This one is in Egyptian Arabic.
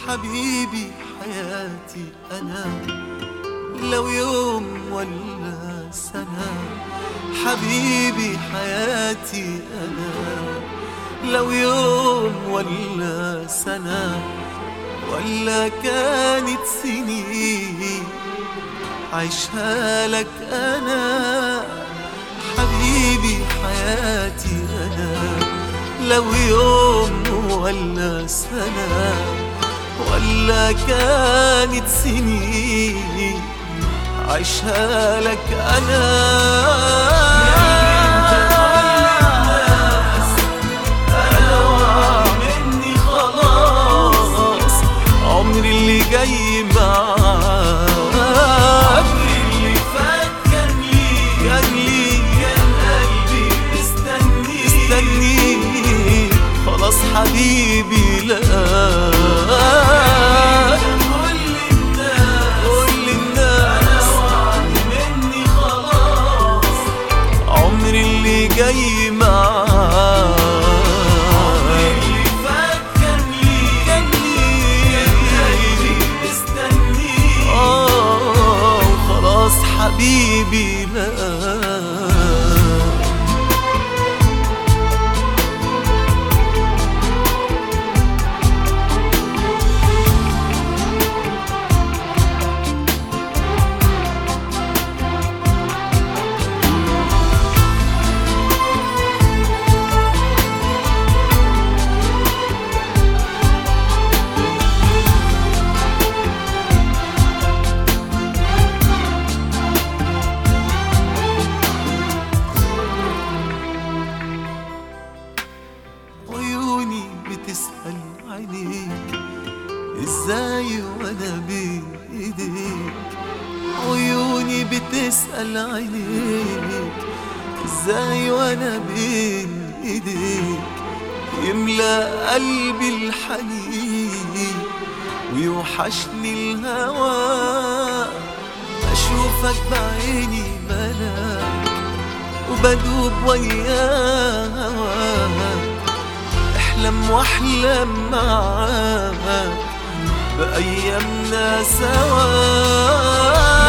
حبيبي حياتي أنا لو يوم ولا سنة حبيبي حياتي أنا لو يوم ولا سنة ولا كانت سنين عيشها لك أنا حبيبي حياتي أنا لو يوم ولا سنة ولا كانت سنين عيشها لك أنا أنا مني خلاص عمري اللي جاي معاك عمري اللي فات كان لي كان لي كان قلبي مستني مستني خلاص حبيبي لا كل الناس كل الناس مني خلاص عمري اللي جاي معاك عمري اللي فات كان لي كان لي كان قلبي مستني اه وخلاص حبيبي لا عيوني بتسأل عينيك ازاي وانا بين ايديك عيوني بتسأل عينيك ازاي وانا بين ايديك يملى قلبي الحنين ويوحشني الهوى اشوفك بعيني ملاك وبدوب ويا هواك احلم واحلم معاك بأيامنا سوا